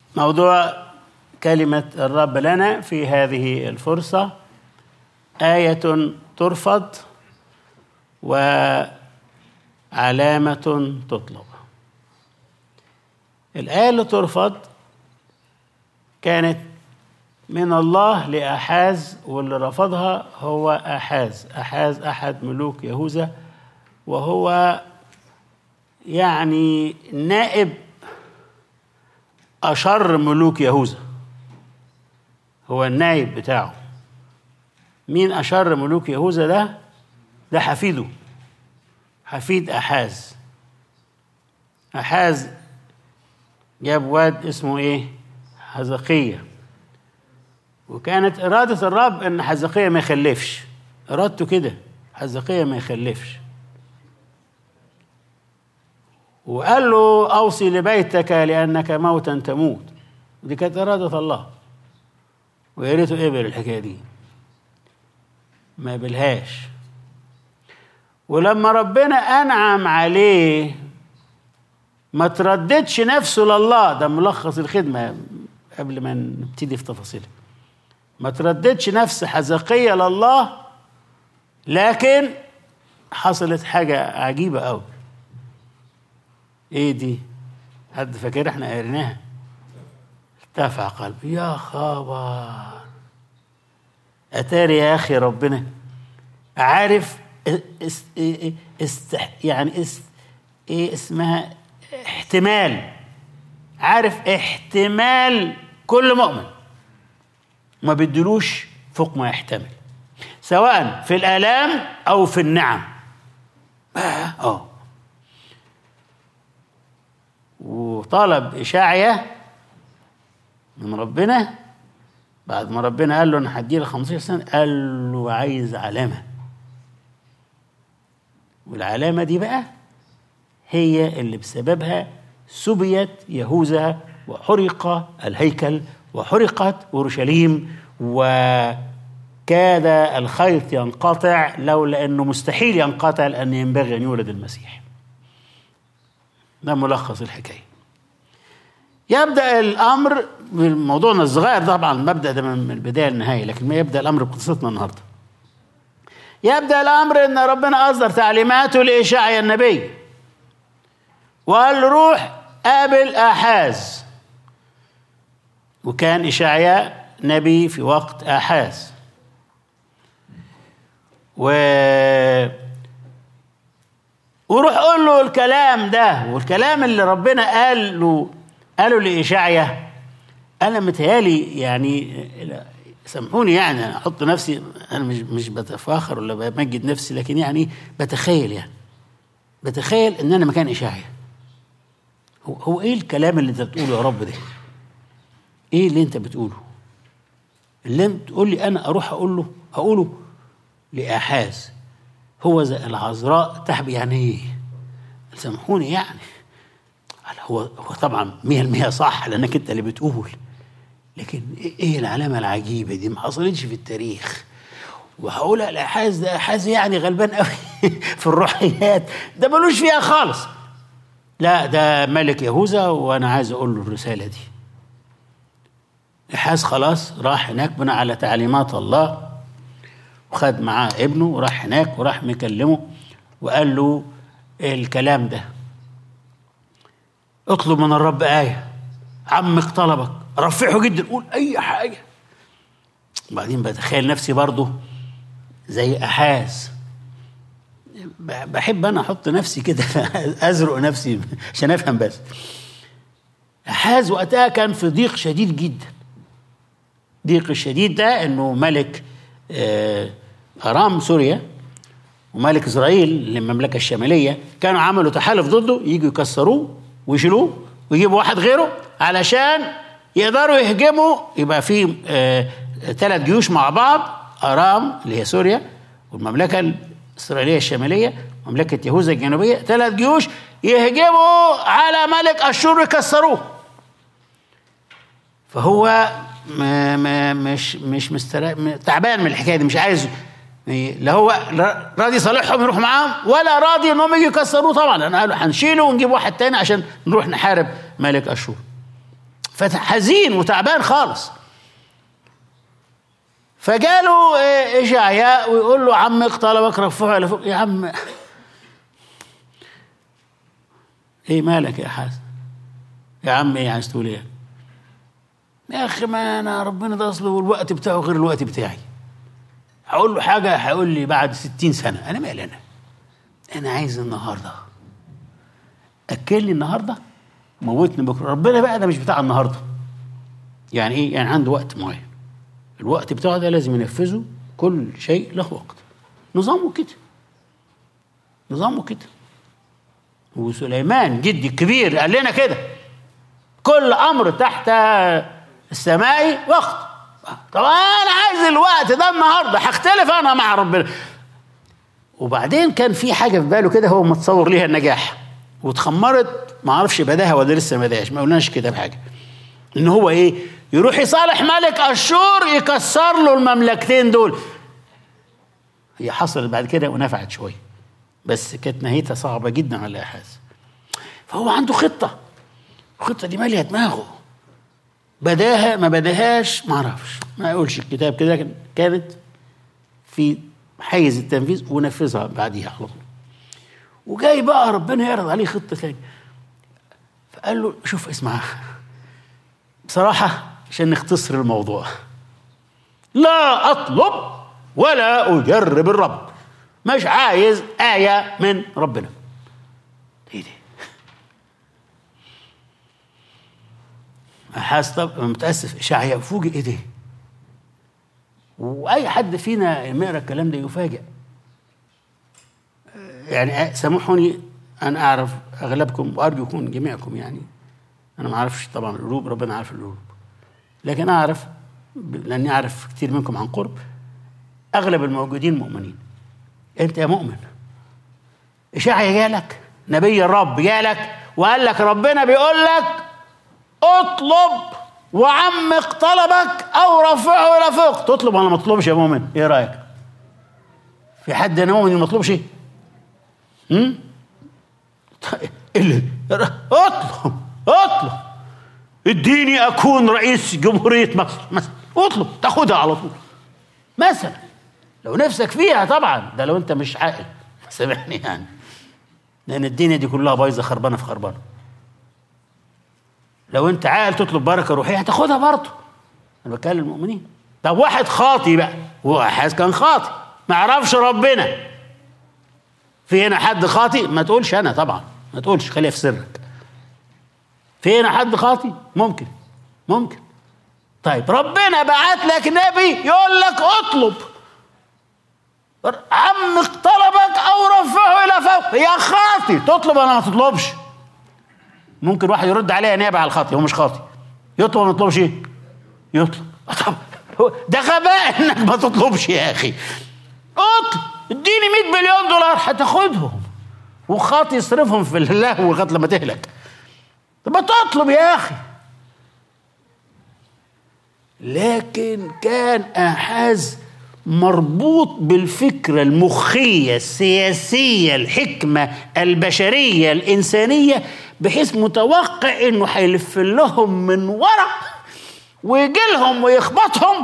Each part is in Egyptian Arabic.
موضوع كلمة الرب لنا في هذه الفرصة آية ترفض وعلامة تطلب الآية اللي ترفض كانت من الله لأحاز واللي رفضها هو أحاز أحاز أحد ملوك يهوذا وهو يعني نائب أشر ملوك يهوذا هو النائب بتاعه مين أشر ملوك يهوذا ده ده حفيده حفيد أحاز أحاز جاب واد اسمه إيه حزقية وكانت إرادة الرب إن حزقية ما يخلفش إرادته كده حزقية ما يخلفش وقال له أوصي لبيتك لأنك موتا تموت ودي كانت إرادة الله ويا ريته قبل الحكاية دي ما قبلهاش ولما ربنا أنعم عليه ما ترددش نفسه لله ده ملخص الخدمة قبل ما نبتدي في تفاصيلها ما ترددش نفس حزقية لله لكن حصلت حاجة عجيبة أوي ايه دي حد فاكر احنا قريناها ارتفع قلبي يا خبر اتاري يا اخي ربنا عارف است است يعني است ايه اسمها احتمال عارف احتمال كل مؤمن ما بيدلوش فوق ما يحتمل سواء في الالام او في النعم اه وطلب إشاعية من ربنا بعد ما ربنا قال له أنا هديلك 15 سنة قال له عايز علامة والعلامة دي بقى هي اللي بسببها سبيت يهوذا وحرق الهيكل وحرقت أورشليم وكاد الخيط ينقطع لولا أنه مستحيل ينقطع لأن ينبغي أن يولد المسيح ده ملخص الحكايه يبدا الامر موضوعنا الصغير طبعا المبدا ده من البدايه للنهايه لكن ما يبدا الامر بقصتنا النهارده يبدا الامر ان ربنا اصدر تعليماته لاشعيا النبي وقال له روح قابل احاز وكان اشعيا نبي في وقت احاز و وروح قول له الكلام ده والكلام اللي ربنا قال له قاله لإشعيا أنا متهيالي يعني سامحوني يعني أنا أحط نفسي أنا مش مش بتفاخر ولا بمجد نفسي لكن يعني بتخيل يعني بتخيل إن أنا مكان إشعيا هو, هو إيه الكلام اللي أنت بتقوله يا رب ده؟ إيه اللي أنت بتقوله؟ اللي أنت تقول لي أنا أروح أقول له أقوله لآحاز هو زي العذراء تحب يعني ايه سامحوني يعني هو هو طبعا 100% صح لانك انت اللي بتقول لكن ايه العلامه العجيبه دي ما حصلتش في التاريخ وهقولها الاحاز ده احاز يعني غلبان قوي في الروحيات ده ملوش فيها خالص لا ده ملك يهوذا وانا عايز اقول له الرساله دي احاز خلاص راح هناك بناء على تعليمات الله وخد معاه ابنه وراح هناك وراح مكلمه وقال له الكلام ده اطلب من الرب آية عمك طلبك رفعه جدا قول أي حاجة بعدين بتخيل نفسي برضه زي أحاز بحب أنا أحط نفسي كده أزرق نفسي عشان أفهم بس أحاز وقتها كان في ضيق شديد جدا ضيق الشديد ده إنه ملك أرام سوريا وملك إسرائيل للمملكة الشمالية كانوا عملوا تحالف ضده يجوا يكسروه ويشيلوه ويجيبوا واحد غيره علشان يقدروا يهجموا يبقى في ثلاث جيوش مع بعض أرام اللي هي سوريا والمملكة الإسرائيلية الشمالية مملكة يهوذا الجنوبية ثلاث جيوش يهجموا على ملك أشور يكسروه فهو ما ما مش مش مسترا... تعبان من الحكايه دي مش عايز لا هو راضي يصالحهم يروح معاهم ولا راضي انهم يجوا يكسروه طبعا انا قالوا هنشيله ونجيب واحد تاني عشان نروح نحارب ملك اشور فحزين وتعبان خالص فجاله إيه، اشعياء ويقول له عم طلبك رفعه الى فوق يا عم ايه مالك يا حسن يا عم ايه عايز تقول ايه يا اخي ما انا ربنا ده اصله الوقت بتاعه غير الوقت بتاعي هقول له حاجه هيقول لي بعد ستين سنه انا مالي انا انا عايز النهارده اكلني النهارده موتني بكره ربنا بقى ده مش بتاع النهارده يعني ايه يعني عنده وقت معين الوقت بتاعه ده لازم ينفذه كل شيء له وقت نظامه كده نظامه كده وسليمان جدي الكبير قال لنا كده كل امر تحت السماء وقت طب انا عايز الوقت ده النهارده هختلف انا مع ربنا وبعدين كان في حاجه في باله كده هو متصور ليها النجاح واتخمرت ما اعرفش بداها ولا لسه ما بداش ما قلناش كده بحاجه ان هو ايه يروح يصالح ملك اشور يكسر له المملكتين دول هي حصلت بعد كده ونفعت شويه بس كانت نهايتها صعبه جدا على احاز فهو عنده خطه الخطه دي ماليه دماغه بداها ما بداهاش ما اعرفش ما اقولش الكتاب كده لكن كانت في حيز التنفيذ ونفذها بعديها على طول وجاي بقى ربنا يعرض عليه خطه ثانيه فقال له شوف اسمع بصراحه عشان نختصر الموضوع لا اطلب ولا اجرب الرب مش عايز ايه من ربنا ايه ده حاسس طب متاسف اشعياء فوجئ ايه ده واي حد فينا لما يقرا الكلام ده يفاجئ يعني سامحوني انا اعرف اغلبكم وارجو يكون جميعكم يعني انا ما اعرفش طبعا القلوب ربنا عارف القلوب لكن اعرف لاني اعرف كثير منكم عن قرب اغلب الموجودين مؤمنين انت يا مؤمن اشعيا جالك نبي الرب جالك وقال لك ربنا بيقول لك اطلب وعمق طلبك او رفعه الى فوق تطلب ولا ما تطلبش يا مؤمن ايه رايك في حد هنا مؤمن ما يطلبش هم اللي اطلب اطلب اديني اكون رئيس جمهوريه مصر مثلا اطلب تاخدها على طول مثلا لو نفسك فيها طبعا ده لو انت مش عاقل سامحني يعني لان الدنيا دي كلها بايظه خربانه في خربانه لو انت عاقل تطلب بركه روحيه هتاخدها برضه انا بتكلم المؤمنين طب واحد خاطي بقى واحد كان خاطي ما يعرفش ربنا في هنا حد خاطي ما تقولش انا طبعا ما تقولش خليها في سرك في هنا حد خاطي ممكن ممكن طيب ربنا بعت لك نبي يقول لك اطلب عمق طلبك او رفعه الى فوق يا خاطي تطلب ولا ما تطلبش ممكن واحد يرد عليها نيابه على الخاطي هو مش خاطي يطلب ولا ما يطلبش ايه يطلب طب ده غباء انك ما تطلبش يا اخي اطلب اديني 100 مليون دولار هتاخدهم وخاطي يصرفهم في اللهو لغايه لما تهلك طب ما تطلب يا اخي لكن كان احاز مربوط بالفكرة المخية السياسية الحكمة البشرية الإنسانية بحيث متوقع إنه هيلف لهم من ورا ويجي لهم ويخبطهم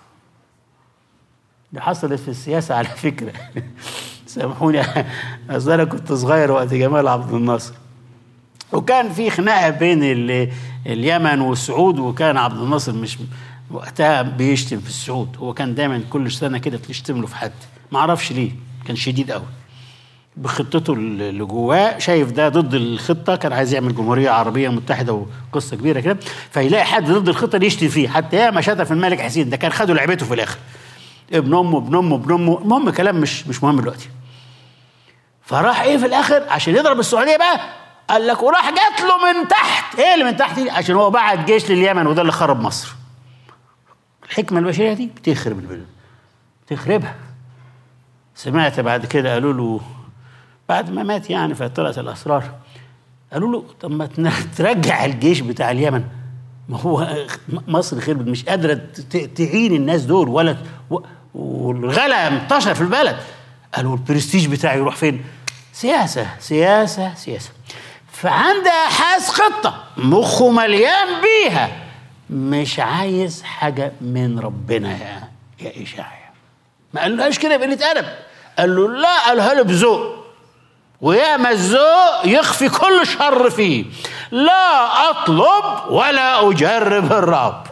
دي حصلت في السياسة على فكرة سامحوني أصل أنا كنت صغير وقت جمال عبد الناصر وكان في خناقة بين اليمن والسعود وكان عبد الناصر مش وقتها بيشتم في السعود هو كان دايما كل سنه كده تشتم له في حد ما اعرفش ليه كان شديد قوي بخطته اللي جواه شايف ده ضد الخطه كان عايز يعمل جمهوريه عربيه متحده وقصه كبيره كده فيلاقي حد ضد الخطه دي يشتم فيه حتى ياما شتم في الملك حسين ده كان خدوا لعبته في الاخر ابن امه ابن امه ابن امه المهم كلام مش مش مهم دلوقتي فراح ايه في الاخر عشان يضرب السعوديه بقى قال لك وراح جات له من تحت ايه اللي من تحت دي عشان هو بعت جيش لليمن وده اللي خرب مصر الحكمة البشرية دي بتخرب البلد بتخربها سمعت بعد كده قالوا له بعد ما مات يعني فطلعت الأسرار قالوا له طب ما ترجع الجيش بتاع اليمن ما هو مصر خربت مش قادرة تعين الناس دول ولا والغلا انتشر في البلد قالوا البرستيج بتاعي يروح فين سياسة سياسة سياسة فعنده حاس خطة مخه مليان بيها مش عايز حاجة من ربنا يا يا إشعيا ما قالوهاش كده بقلة أدب قال له لا قالها له بذوق وياما الذوق يخفي كل شر فيه لا أطلب ولا أجرب الرب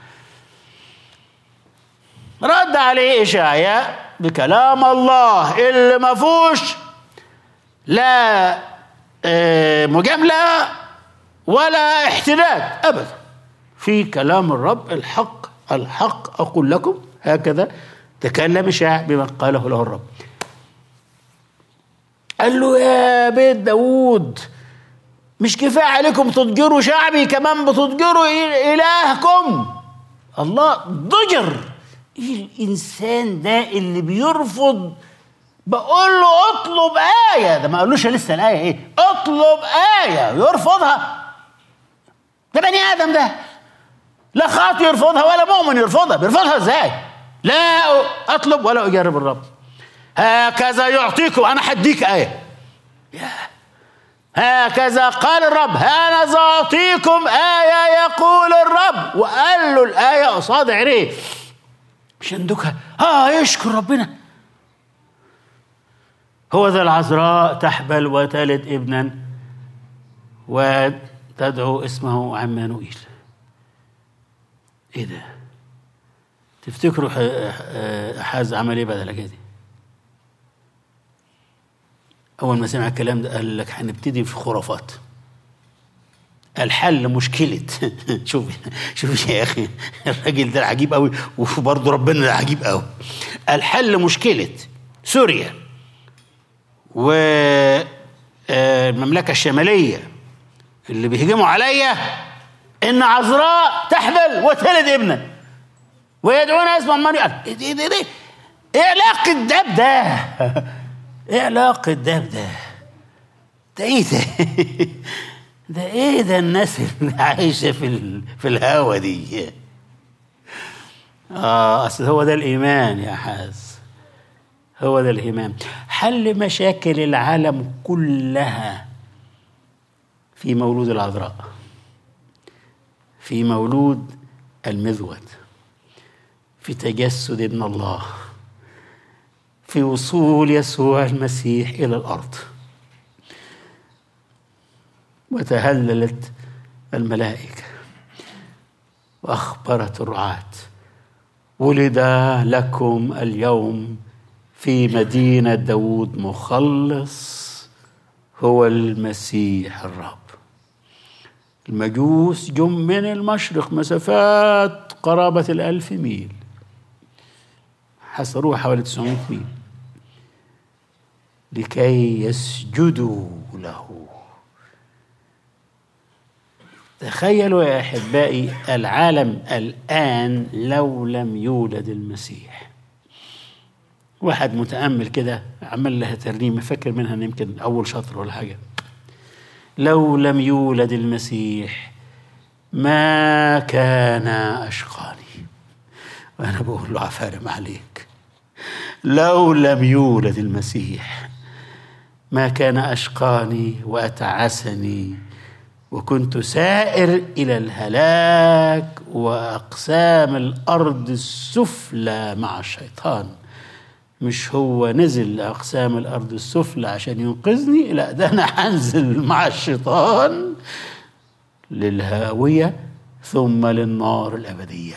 رد عليه إشعيا بكلام الله اللي ما فيهوش لا آه، مجاملة ولا احتداد أبدا في كلام الرب الحق الحق أقول لكم هكذا تكلم إشعيا بما قاله له الرب قال له يا بيت داوود مش كفاية عليكم تضجروا شعبي كمان بتضجروا إلهكم الله ضجر ايه الانسان ده اللي بيرفض بقول له اطلب آية ده ما قالوش لسه الآية ايه اطلب آية يرفضها ده بني آدم ده لا خاطي يرفضها ولا مؤمن يرفضها بيرفضها ازاي لا اطلب ولا اجرب الرب هكذا يعطيكم انا هديك آية يا هكذا قال الرب هذا أعطيكم آية يقول الرب وقال له الآية قصاد عينيه مش عندك اه يشكر ربنا هو ذا العذراء تحبل وتلد ابنا وتدعو اسمه عمانوئيل ايه ده تفتكروا حاز عمل ايه بعد الحكايه دي اول ما سمع الكلام ده قال لك هنبتدي في خرافات الحل مشكلة شوف شوف يا أخي الراجل ده عجيب قوي وبرضه ربنا ده عجيب قوي الحل مشكلة سوريا والمملكة الشمالية اللي بيهجموا عليا إن عذراء تحبل وتلد ابنا ويدعون اسم عماني قال إيه دي دي دي إيه علاقة ده بده؟ إيه علاقة ده بده؟ ده إيه ده؟ ده ايه ده الناس اللي عايشه في ال... في الهوا دي اه اصل هو ده الايمان يا حاز هو ده الايمان حل مشاكل العالم كلها في مولود العذراء في مولود المذود في تجسد ابن الله في وصول يسوع المسيح الى الارض وتهللت الملائكة وأخبرت الرعاة ولد لكم اليوم في مدينة داود مخلص هو المسيح الرب المجوس جم من المشرق مسافات قرابة الألف ميل حصروها حوالي 900 ميل لكي يسجدوا له تخيلوا يا احبائي العالم الان لو لم يولد المسيح واحد متامل كده عمل لها ترنيمه فاكر منها يمكن اول شطر ولا حاجه لو لم يولد المسيح ما كان اشقاني وانا بقول له عفارم عليك لو لم يولد المسيح ما كان اشقاني واتعسني وكنت سائر الى الهلاك واقسام الارض السفلى مع الشيطان مش هو نزل لاقسام الارض السفلى عشان ينقذني لا ده انا هنزل مع الشيطان للهاويه ثم للنار الابديه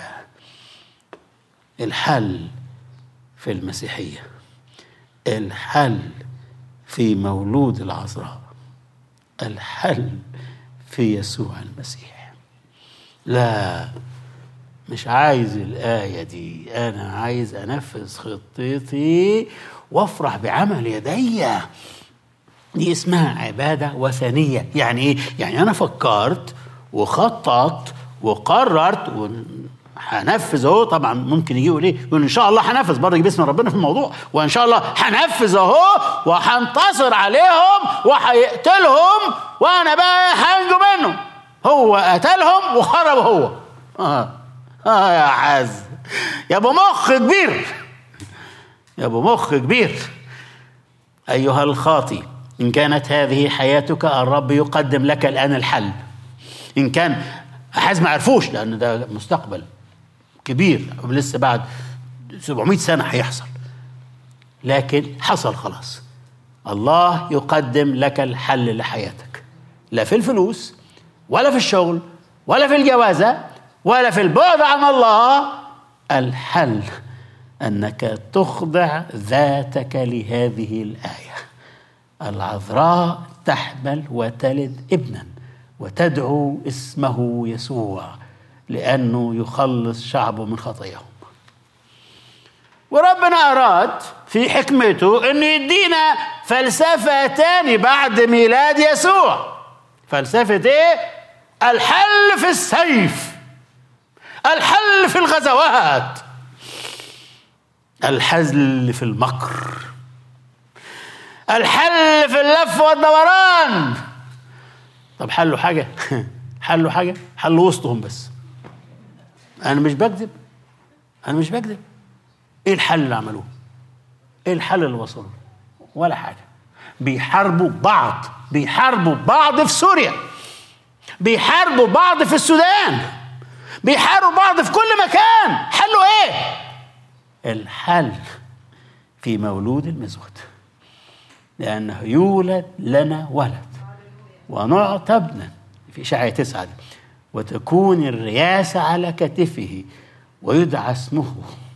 الحل في المسيحيه الحل في مولود العذراء الحل في يسوع المسيح لا مش عايز الآية دي أنا عايز أنفذ خطتي وأفرح بعمل يدي دي اسمها عبادة وثنية يعني إيه؟ يعني أنا فكرت وخططت وقررت هنفذ اهو طبعا ممكن يجي يقول ايه يقول ان شاء الله هنفذ برضه يجيب اسم ربنا في الموضوع وان شاء الله هنفذ اهو وهنتصر عليهم وهيقتلهم وانا بقى هنجو منهم هو قتلهم وخرب هو اه اه يا عز يا ابو مخ كبير يا ابو مخ كبير ايها الخاطي ان كانت هذه حياتك الرب يقدم لك الان الحل ان كان احاز ما عرفوش لان ده مستقبل كبير لسه بعد 700 سنه هيحصل لكن حصل خلاص الله يقدم لك الحل لحياتك لا في الفلوس ولا في الشغل ولا في الجوازه ولا في البعد عن الله الحل انك تخضع ذاتك لهذه الايه العذراء تحمل وتلد ابنا وتدعو اسمه يسوع لانه يخلص شعبه من خطاياهم وربنا اراد في حكمته انه يدينا فلسفه تاني بعد ميلاد يسوع فلسفه ايه الحل في السيف الحل في الغزوات الحل في المكر الحل في اللف والدوران طب حلوا حاجة حلوا حاجة حلوا وسطهم بس أنا مش بكذب أنا مش بكذب إيه الحل اللي عملوه إيه الحل اللي وصلوا ولا حاجة بيحاربوا بعض بيحاربوا بعض في سوريا بيحاربوا بعض في السودان بيحاربوا بعض في كل مكان حلوا ايه الحل في مولود المزود لأنه يولد لنا ولد ونعطى ابنا في إشاعة تسعة دي. وتكون الرياسة على كتفه ويدعى اسمه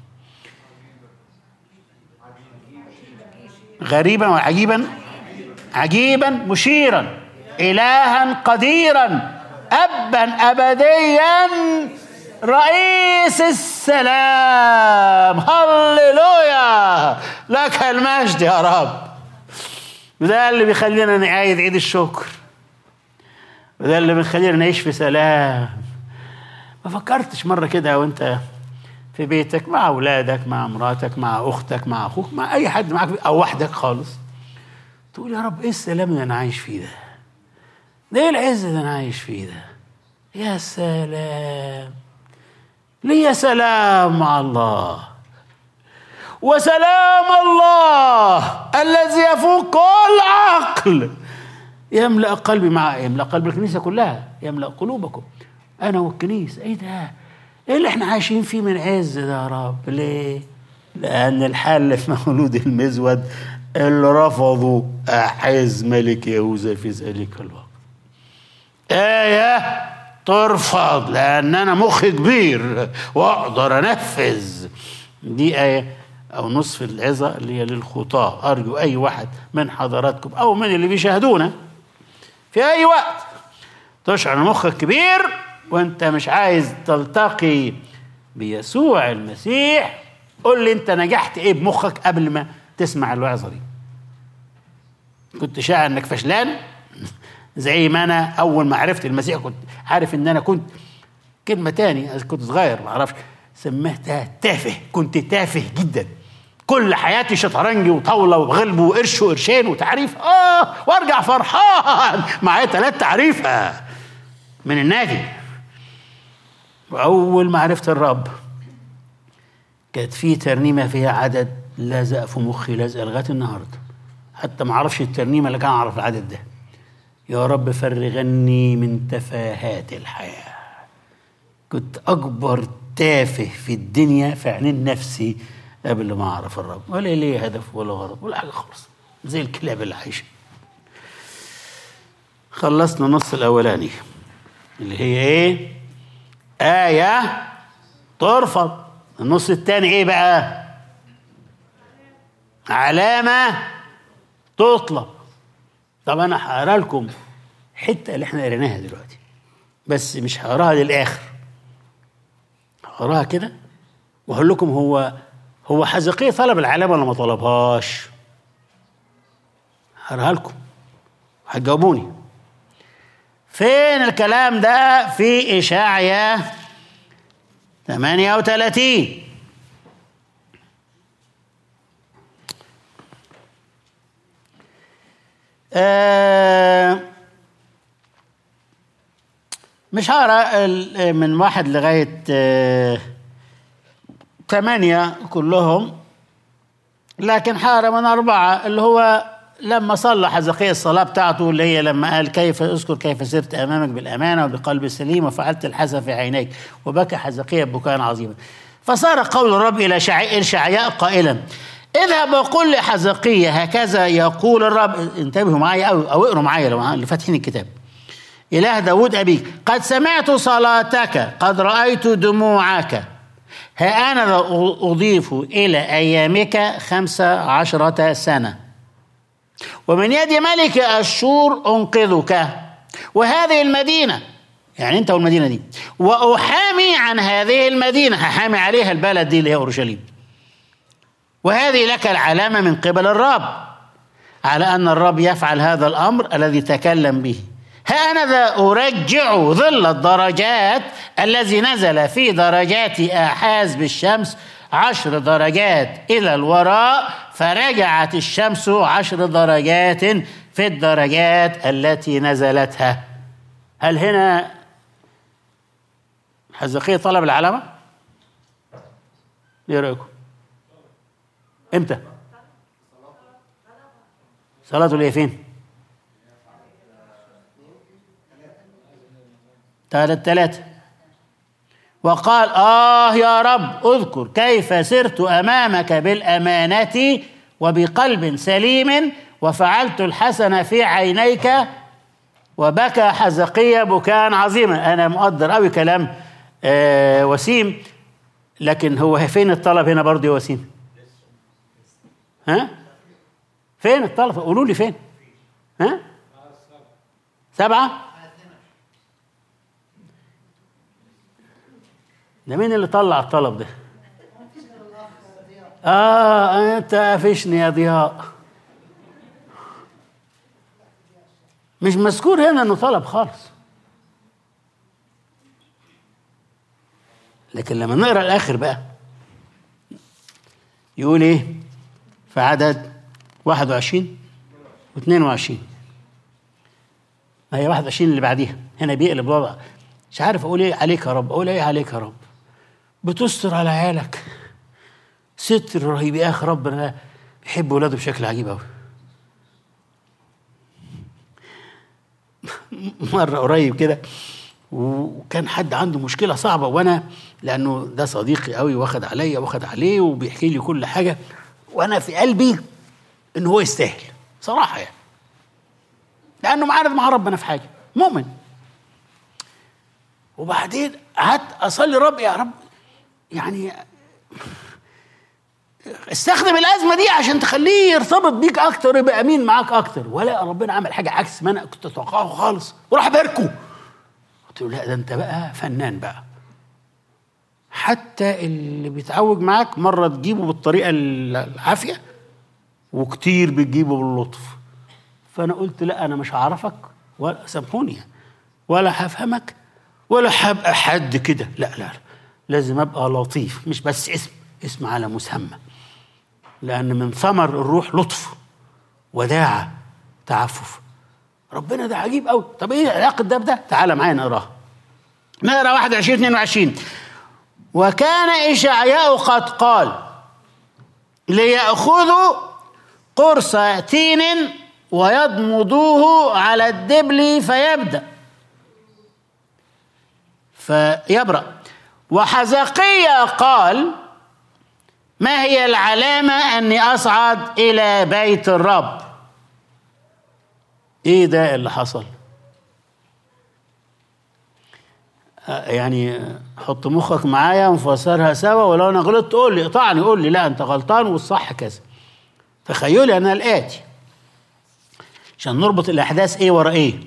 غريبا وعجيبا عجيبا مشيرا إلها قديرا أبا أبديا رئيس السلام هللويا لك المجد يا رب وده اللي بيخلينا نعايد عيد الشكر وده اللي بيخلينا نعيش في سلام ما فكرتش مرة كده وانت في بيتك مع أولادك مع مراتك مع أختك مع أخوك مع أي حد معاك أو وحدك خالص تقول يا رب إيه السلام اللي أنا عايش فيه ده ده إيه العز اللي أنا عايش فيه ده يا سلام لي سلام مع الله وسلام الله الذي يفوق كل عقل يملأ قلبي مع يملأ قلب الكنيسة كلها يملأ قلوبكم أنا والكنيسة إيه ده؟ إيه اللي إحنا عايشين فيه من عز ده يا رب؟ ليه؟ لأن الحل في مولود المزود اللي رفضوا أحز ملك يهوذا في ذلك الوقت. آية ترفض لأن أنا مخي كبير وأقدر أنفذ. دي آية أو نصف العظة اللي هي للخطاة أرجو أي واحد من حضراتكم أو من اللي بيشاهدونا في أي وقت تشعر مخك كبير وأنت مش عايز تلتقي بيسوع المسيح قول لي أنت نجحت إيه بمخك قبل ما تسمع الوعظة دي كنت شاعر إنك فشلان زي ما أنا أول ما عرفت المسيح كنت عارف إن أنا كنت كلمة تاني كنت صغير ما أعرفش سميتها تافه كنت تافه جدا كل حياتي شطرنجي وطاولة وغلب وقرش وقرشين وتعريف اه وارجع فرحان معايا ثلاث تعريفة من النادي وأول ما عرفت الرب كانت في ترنيمة فيها عدد لزق في مخي لزق لغاية النهاردة حتى ما اعرفش الترنيمة اللي كان اعرف العدد ده يا رب فرغني من تفاهات الحياة كنت أكبر تافه في الدنيا في عينين نفسي قبل ما اعرف الرب ولا ليه هدف ولا غرض ولا حاجه خالص زي الكلاب اللي عايشه خلصنا النص الاولاني اللي هي ايه آية ترفض النص الثاني ايه بقى علامة تطلب طب انا هقرا لكم حتة اللي احنا قريناها دلوقتي بس مش هقراها للاخر هقراها كده واقول لكم هو هو حزقية طلب العلامة ولا ما طلبهاش؟ هقراها لكم هتجاوبوني فين الكلام ده في إشاعية 38 آه مش هقرا من واحد لغايه آه ثمانية كلهم لكن حارة من أربعة اللي هو لما صلى حزقية الصلاة بتاعته اللي هي لما قال كيف اذكر كيف سرت أمامك بالأمانة وبقلب سليم وفعلت الحسن في عينيك وبكى حزقية بكاء عظيما فصار قول الرب إلى شعياء قائلا اذهب وقل لحزقية هكذا يقول الرب انتبهوا معايا أو, أو اقروا معايا لو اللي فاتحين الكتاب إله داود أبيك قد سمعت صلاتك قد رأيت دموعك ها أنا أضيف إلى أيامك خمسة عشرة سنة ومن يد ملك أشور أنقذك وهذه المدينة يعني أنت والمدينة دي وأحامي عن هذه المدينة هحامي عليها البلد دي اللي هي أورشليم وهذه لك العلامة من قبل الرب على أن الرب يفعل هذا الأمر الذي تكلم به ها أنا ذا أرجع ظل الدرجات الذي نزل في درجات آحاز بالشمس عشر درجات إلى الوراء فرجعت الشمس عشر درجات في الدرجات التي نزلتها هل هنا حزقية طلب العلامة؟ ايه رأيكم؟ امتى؟ صلاته اللي فين؟ ثلاث ثلاثة وقال آه يا رب اذكر كيف سرت أمامك بالأمانة وبقلب سليم وفعلت الحسن في عينيك وبكى حزقية بكاء عظيما أنا مقدر قوي كلام آه وسيم لكن هو فين الطلب هنا برضه يا وسيم ها فين الطلب قولوا لي فين ها سبعة ده مين اللي طلع الطلب ده اه انت قافشني يا ضياء مش مذكور هنا انه طلب خالص لكن لما نقرا الاخر بقى يقول ايه في عدد 21 و22 هي 21 اللي بعديها هنا بيقلب وضع مش عارف اقول ايه عليك يا رب اقول ايه عليك يا رب بتستر على عيالك ستر رهيب يا اخي ربنا يحب ولاده بشكل عجيب قوي مره قريب كده وكان حد عنده مشكله صعبه وانا لانه ده صديقي قوي واخد عليا واخد عليه وبيحكي لي كل حاجه وانا في قلبي ان هو يستاهل صراحه يعني لانه معارض مع ربنا في حاجه مؤمن وبعدين قعدت اصلي رب يا رب يعني استخدم الازمه دي عشان تخليه يرتبط بيك اكتر يبقى امين معاك اكتر ولا ربنا عمل حاجه عكس ما انا كنت اتوقعه خالص وراح باركه قلت له لا ده انت بقى فنان بقى حتى اللي بيتعوج معاك مره تجيبه بالطريقه العافيه وكتير بتجيبه باللطف فانا قلت لا انا مش هعرفك ولا سامحوني ولا هفهمك ولا هبقى حد كده لا لا, لا. لازم ابقى لطيف مش بس اسم اسم على مسمى لان من ثمر الروح لطف وداعة تعفف ربنا ده عجيب قوي طب ايه علاقه ده بده تعالى معايا نقراها نقرا 21 22 وكان اشعياء قد قال ليأخذوا قرص تين ويضمضوه على الدبل فيبدأ فيبرأ وحزقية قال ما هي العلامة أني أصعد إلى بيت الرب إيه ده اللي حصل يعني حط مخك معايا ونفسرها سوا ولو انا غلطت قول لي اقطعني قول لي لا انت غلطان والصح كذا تخيلي انا الاتي عشان نربط الاحداث ايه ورا ايه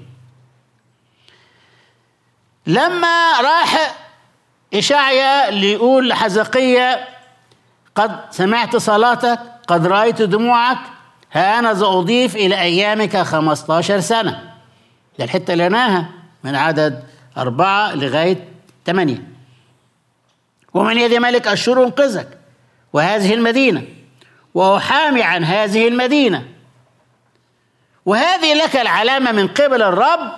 لما راح إشعيا اللي يقول لحزقية قد سمعت صلاتك قد رأيت دموعك ها أنا أضيف إلى أيامك 15 سنة ده الحتة اللي قلناها من عدد أربعة لغاية ثمانية ومن يد ملك أشور أنقذك وهذه المدينة وأحامي عن هذه المدينة وهذه لك العلامة من قبل الرب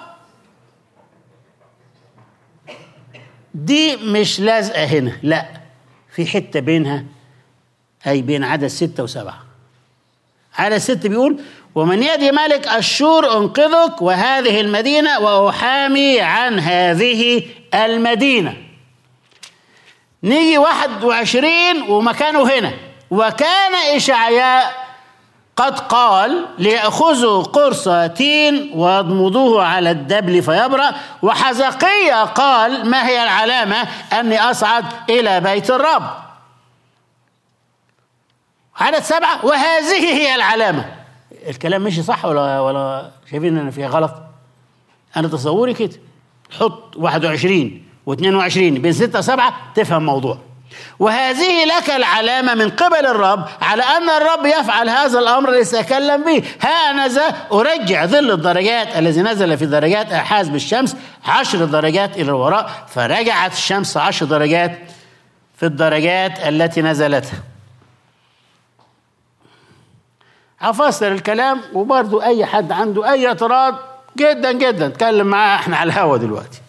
دي مش لازقة هنا لا في حتة بينها أي بين عدد ستة وسبعة على ست بيقول ومن يد ملك أشور أنقذك وهذه المدينة وأحامي عن هذه المدينة نيجي واحد وعشرين ومكانه هنا وكان إشعياء قد قال ليأخذوا قرص تين ويضمضوه على الدبل فيبرأ وحزقية قال ما هي العلامة أني أصعد إلى بيت الرب عدد سبعة وهذه هي العلامة الكلام ماشي صح ولا ولا شايفين ان فيها غلط انا تصوري كده حط 21 و22 بين 6 7 تفهم موضوع وهذه لك العلامة من قبل الرب على أن الرب يفعل هذا الأمر الذي سأتكلم به ها أنا ذا أرجع ظل الدرجات الذي نزل في درجات أحاز بالشمس عشر درجات إلى الوراء فرجعت الشمس عشر درجات في الدرجات التي نزلتها هفسر الكلام وبرضو اي حد عنده اي اعتراض جدا جدا اتكلم معاه احنا على الهوا دلوقتي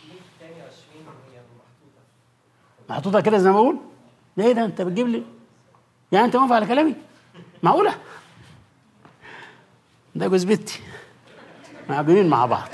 محطوطه كده زي ما بقول ده ايه ده انت بتجيب لي يعني انت موافق على كلامي معقوله ده جوز بنتي معجونين مع بعض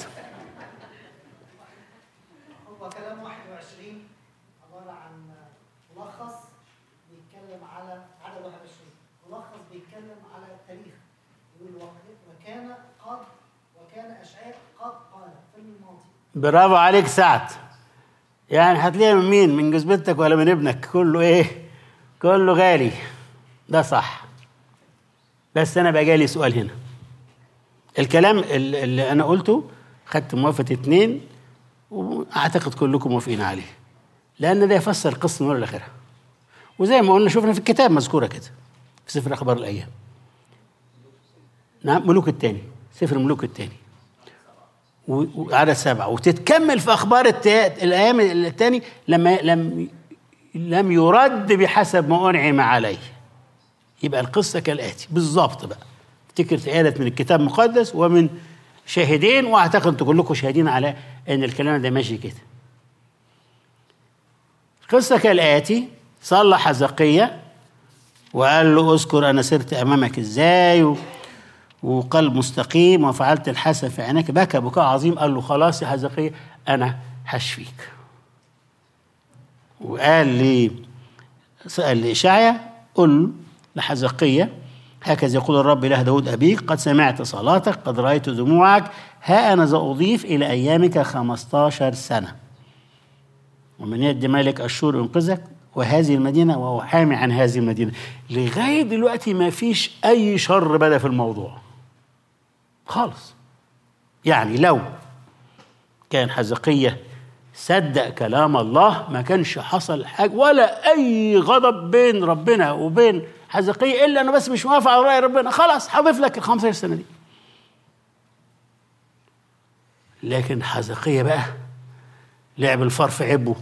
هو كلام 21 عبارة عن ملخص بيتكلم على عدد 21 ملخص بيتكلم على التاريخ يقول وق- وكان قد وكان أشعياء قد قال في الماضي برافو عليك سعد يعني هتلاقيها من مين من جوز بنتك ولا من ابنك كله ايه كله غالي ده صح بس انا بقى جالي سؤال هنا الكلام ال- اللي انا قلته خدت موافقه اتنين واعتقد كلكم موافقين عليه لان ده يفسر القصه من اولها لاخرها وزي ما قلنا شفنا في الكتاب مذكوره كده في سفر اخبار الايام نعم ملوك الثاني سفر الملوك الثاني و- وعدد سبعة وتتكمل في أخبار التا... الأيام الثاني لما لم لم يرد بحسب ما أنعم عليه يبقى القصة كالآتي بالظبط بقى افتكر اتقالت من الكتاب المقدس ومن شاهدين واعتقد انتوا كلكم شاهدين على ان الكلام ده ماشي كده القصة كالآتي صلى حزقية وقال له اذكر انا سرت امامك ازاي و... وقلب مستقيم وفعلت الحسن في عينيك بكى بكاء عظيم قال له خلاص يا حزقية أنا هشفيك وقال لي سأل لإشعيا قل لحزقية هكذا يقول الرب إله داود أبيك قد سمعت صلاتك قد رأيت دموعك ها أنا سأضيف إلى أيامك خمستاشر سنة ومن يد ملك أشور ينقذك وهذه المدينة وهو حامي عن هذه المدينة لغاية دلوقتي ما فيش أي شر بدأ في الموضوع خالص يعني لو كان حزقية صدق كلام الله ما كانش حصل حاجة ولا أي غضب بين ربنا وبين حزقية إلا أنا بس مش موافق على رأي ربنا خلاص هضيف لك ال 15 سنة دي لكن حزقية بقى لعب الفار في عبه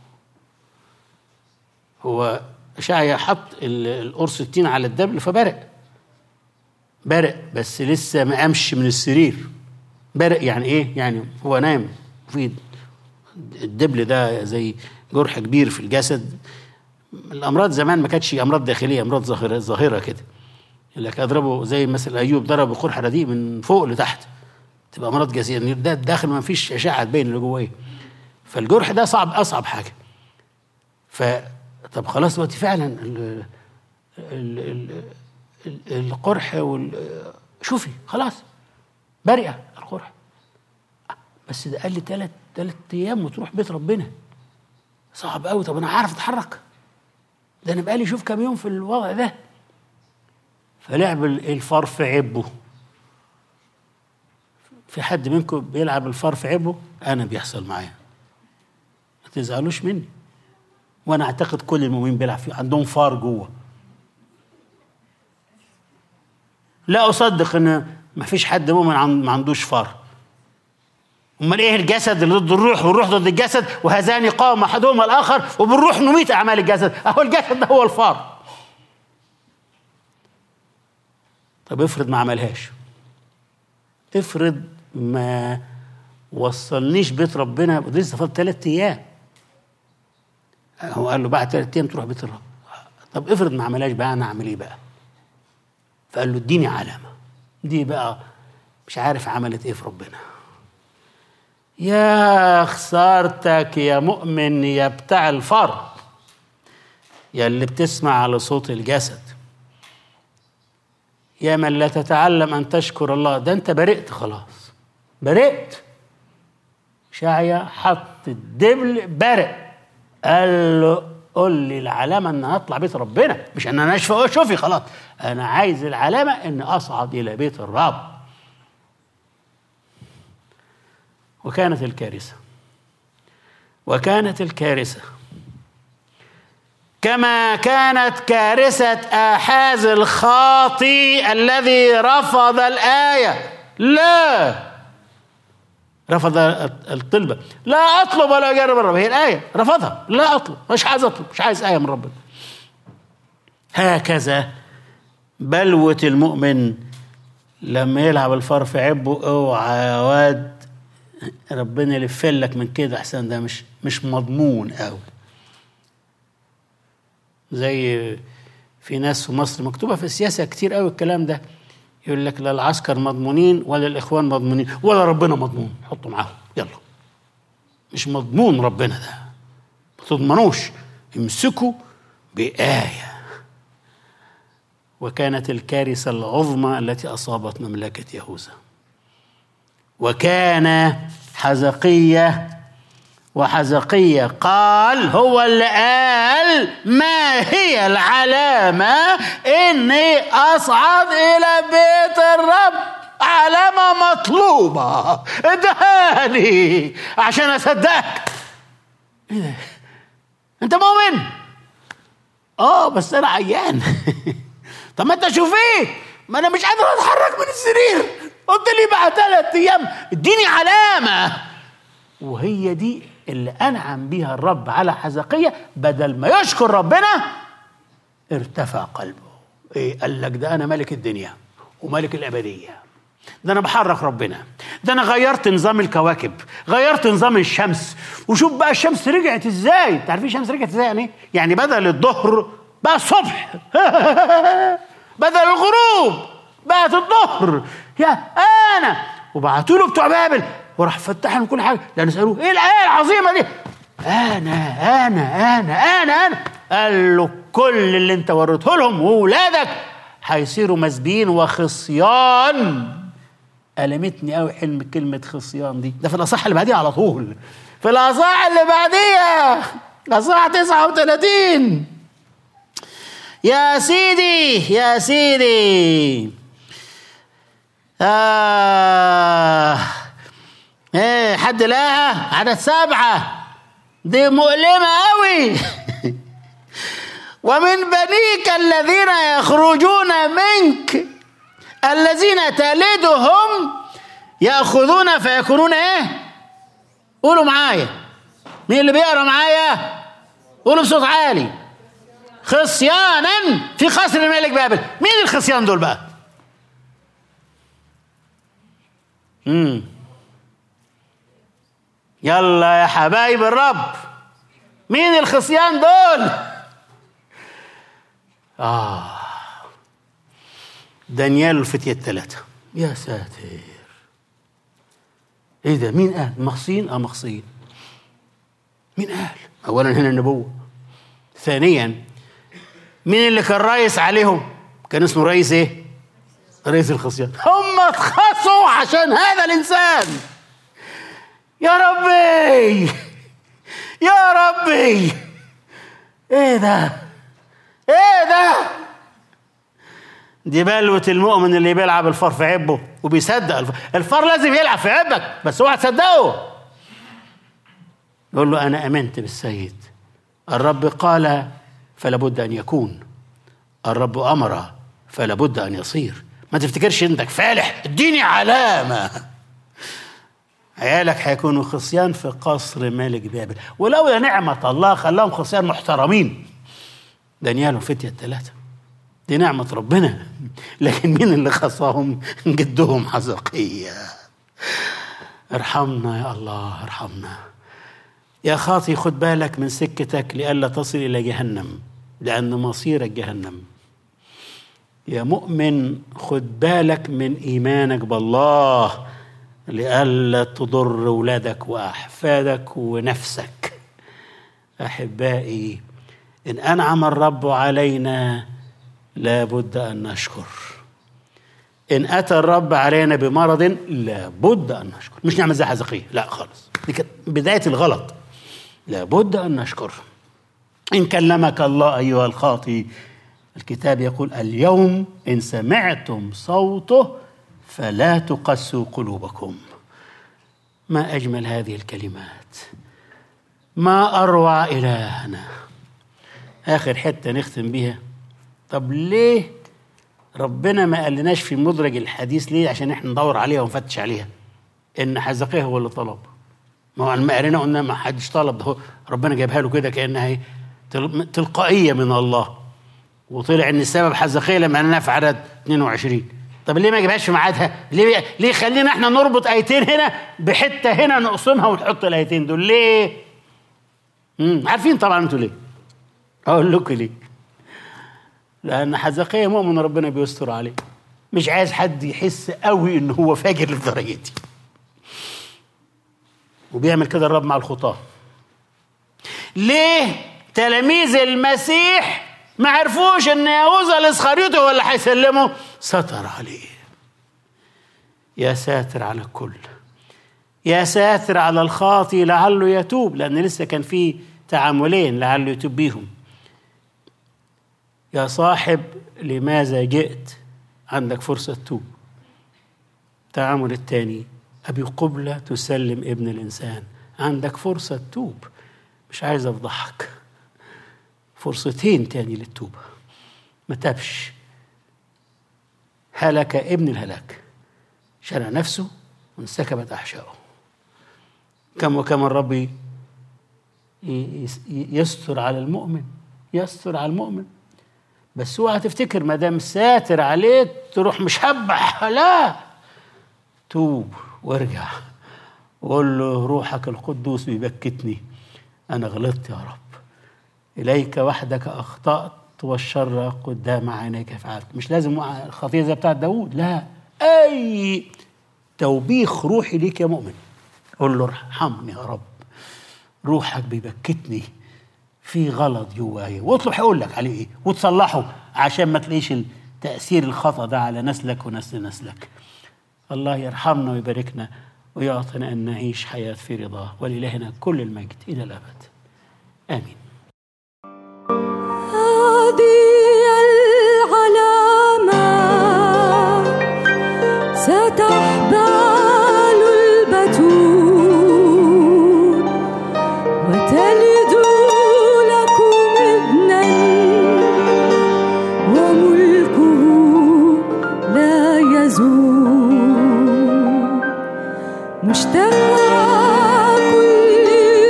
هو اشعيا حط ال- القرص التين على الدبل فبرق برق بس لسه ما قامش من السرير برق يعني ايه يعني هو نايم في الدبل ده زي جرح كبير في الجسد الامراض زمان ما كانتش امراض داخليه امراض ظاهره ظاهره كده لك اضربه زي مثلا ايوب ضرب قرحه دي من فوق لتحت تبقى امراض جسديه ده داخل ما فيش اشعه تبين اللي جواه ايه فالجرح ده صعب اصعب حاجه ف طب خلاص دلوقتي فعلا ال ال ال ال القرح وال شوفي خلاص برئه القرح بس ده قال لي ثلاث ثلاث ايام وتروح بيت ربنا صعب قوي طب انا عارف اتحرك ده انا بقالي شوف كام يوم في الوضع ده فلعب ال- الفار في عبه في حد منكم بيلعب الفار في عبه انا بيحصل معايا ما تزعلوش مني وانا اعتقد كل المؤمنين بيلعب فيه عندهم فار جوه لا اصدق ان ما فيش حد مؤمن عن- ما عندوش فار امال ايه الجسد اللي ضد الروح والروح ضد الجسد وهذان يقاوم احدهما الاخر وبالروح نميت اعمال الجسد اهو الجسد ده هو الفار طب افرض ما عملهاش افرض ما وصلنيش بيت ربنا لسه فاضل ثلاث ايام هو قال له بعد ثلاث ايام تروح بيت الرب طب افرض ما عملهاش بقى انا اعمل ايه بقى فقال له اديني علامة دي بقى مش عارف عملت ايه في ربنا يا خسارتك يا مؤمن يا بتاع الفرق يا اللي بتسمع على صوت الجسد يا من لا تتعلم ان تشكر الله ده انت برئت خلاص برئت شعيا حط الدبل برئ قال له قول لي العلامة ان اطلع بيت ربنا مش ان انا اشفى شوفي خلاص انا عايز العلامة ان اصعد الى بيت الرب وكانت الكارثة وكانت الكارثة كما كانت كارثة آحاز الخاطي الذي رفض الآية لا رفض الطلبة لا أطلب ولا أجرب الرب هي الآية رفضها لا أطلب مش عايز أطلب مش عايز آية من ربنا هكذا بلوة المؤمن لما يلعب الفار في عبه اوعى يا واد ربنا يلفلك من كده احسن ده مش مش مضمون قوي زي في ناس في مصر مكتوبه في السياسه كتير قوي الكلام ده يقول لك لا العسكر مضمونين ولا الاخوان مضمونين ولا ربنا مضمون حطوا معاهم يلا مش مضمون ربنا ده ما تضمنوش امسكوا بآية وكانت الكارثة العظمى التي أصابت مملكة يهوذا وكان حزقية وحزقية قال هو اللي قال ما هي العلامة إني أصعد إلى بيت الرب علامة مطلوبة ادهاني عشان أصدقك إيه ده؟ أنت مؤمن؟ آه بس أنا عيان طب ما أنت شوفيت ما أنا مش قادر أتحرك من السرير قلت لي بعد ثلاث أيام اديني علامة وهي دي اللي أنعم بيها الرب على حزقية بدل ما يشكر ربنا ارتفع قلبه إيه قال لك ده أنا ملك الدنيا وملك الأبدية ده أنا بحرك ربنا ده أنا غيرت نظام الكواكب غيرت نظام الشمس وشوف بقى الشمس رجعت إزاي تعرفين الشمس رجعت إزاي يعني يعني بدل الظهر بقى الصبح بدل الغروب بقت الظهر يا أنا وبعتوا له بتوع بابل وراح فتح لهم كل حاجه لان سالوه ايه الايه العظيمه دي انا انا انا انا انا قال له كل اللي انت وريته لهم واولادك هيصيروا مسبيين وخصيان ألمتني قوي حلم كلمة خصيان دي ده في الأصح اللي بعديها على طول في الأصح اللي بعديها الأصح 39 يا سيدي يا سيدي آه ايه حد لقاها عدد سبعة دي مؤلمة قوي ومن بنيك الذين يخرجون منك الذين تلدهم يأخذون فيكونون ايه قولوا معايا مين اللي بيقرا معايا قولوا بصوت عالي خصيانا في قصر الملك بابل مين الخصيان دول بقى امم يلا يا حبايب الرب مين الخصيان دول آه دانيال الفتية الثلاثة يا ساتر ايه ده مين قال مخصين اه مخصين مين قال اولا هنا النبوة ثانيا مين اللي كان رايس عليهم كان اسمه رئيس ايه رئيس الخصيان هم اتخصوا عشان هذا الانسان يا ربي يا ربي ايه ده ايه ده دي بلوة المؤمن اللي بيلعب الفار في عبه وبيصدق الفار, الفار لازم يلعب في عبك بس اوعى تصدقه يقول له انا امنت بالسيد الرب قال فلا بد ان يكون الرب امر فلا بد ان يصير ما تفتكرش انك فالح اديني علامه عيالك هيكونوا خصيان في قصر ملك بابل ولولا نعمة الله خلاهم خصيان محترمين دانيال وفتية الثلاثة دي نعمة ربنا لكن مين اللي خصاهم جدهم حزقية ارحمنا يا الله ارحمنا يا خاطي خد بالك من سكتك لئلا تصل إلى جهنم لأن مصيرك جهنم يا مؤمن خد بالك من ايمانك بالله لئلا تضر ولادك واحفادك ونفسك احبائي ان انعم الرب علينا لابد ان نشكر ان اتى الرب علينا بمرض لابد ان نشكر مش نعمل زي حزقيه لا خالص دي كانت بدايه الغلط لابد ان نشكر ان كلمك الله ايها الخاطي الكتاب يقول اليوم ان سمعتم صوته فلا تقسوا قلوبكم ما اجمل هذه الكلمات ما اروع الهنا اخر حته نختم بيها طب ليه ربنا ما قالناش في مدرج الحديث ليه عشان احنا ندور عليها ونفتش عليها ان حزقيه هو اللي طلب ما هو لما قرينا قلنا ما حدش طلب ده هو ربنا جايبها له كده كانها هي تل- تلقائيه من الله وطلع ان السبب حزقيه لما قالنا في عدد 22 طب ليه ما جابهاش في ميعادها؟ ليه ليه خلينا احنا نربط ايتين هنا بحته هنا نقسمها ونحط الايتين دول ليه؟ امم عارفين طبعا انتوا ليه؟ اقول لكم ليه؟ لان حزقيه مؤمن ربنا بيستر عليه مش عايز حد يحس قوي ان هو فاجر للدرجه دي وبيعمل كده الرب مع الخطاه ليه تلاميذ المسيح ما عرفوش ان يهوذا الاسخريوطي هو اللي هيسلمه ستر عليه يا ساتر على الكل يا ساتر على الخاطي لعله يتوب لان لسه كان في تعاملين لعله يتوب بيهم يا صاحب لماذا جئت عندك فرصة توب التعامل الثاني أبي قبلة تسلم ابن الإنسان عندك فرصة توب مش عايز أفضحك فرصتين تاني للتوبة ما تابش هلك ابن الهلاك شرع نفسه وانسكبت أحشائه كم وكم الرب ي- ي- يستر على المؤمن يستر على المؤمن بس اوعى تفتكر ما دام ساتر عليك تروح مشبح لا توب وارجع وقول له روحك القدوس بيبكتني انا غلطت يا رب اليك وحدك اخطات والشر قدام عينيك فعلت مش لازم الخطيه زي بتاعت داوود لا اي توبيخ روحي ليك يا مؤمن قول له ارحمني يا رب روحك بيبكتني في غلط جوايا واطلب هيقول لك عليه ايه وتصلحه عشان ما تلاقيش تاثير الخطا ده على نسلك ونسل نسلك الله يرحمنا ويباركنا ويعطينا ان نعيش حياه في رضاه ولالهنا كل المجد الى الابد امين هذه العلامة ستحبال البتول وتلد لكم ابنا وملكه لا يزول مشتاق كل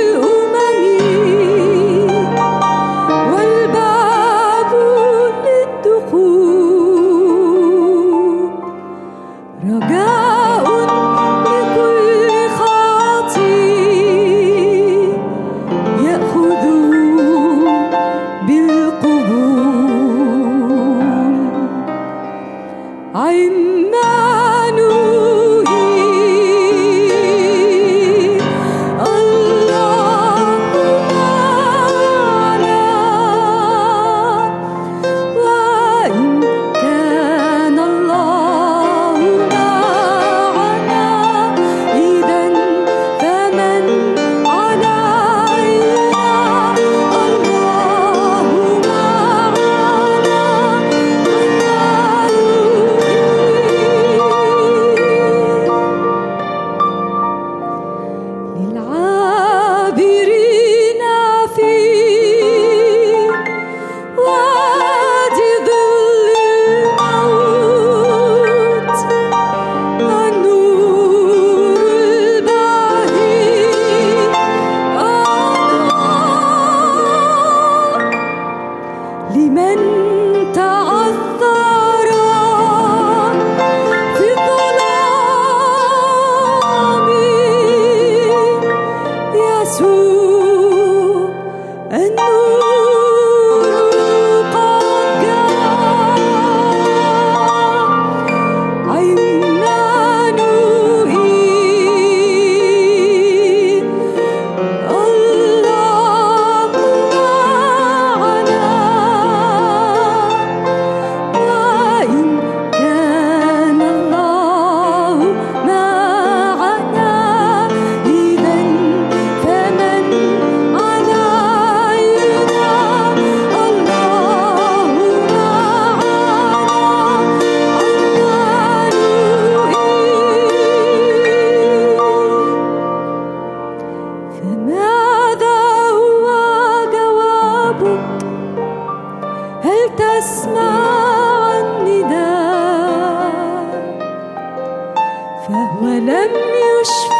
أممي والباب للدخول رجاء لكل خاطي يأخذ بالقبول عمانوئيل الله معنا وإن كان الله معنا إذا فمن علينا الله معنا للعابرين في وادي ظل الموت النور الباهي أضاء لمن تعثر في الظلام يسوع النور قد جاء ربك هل تسمع النداء فهو لم يشفق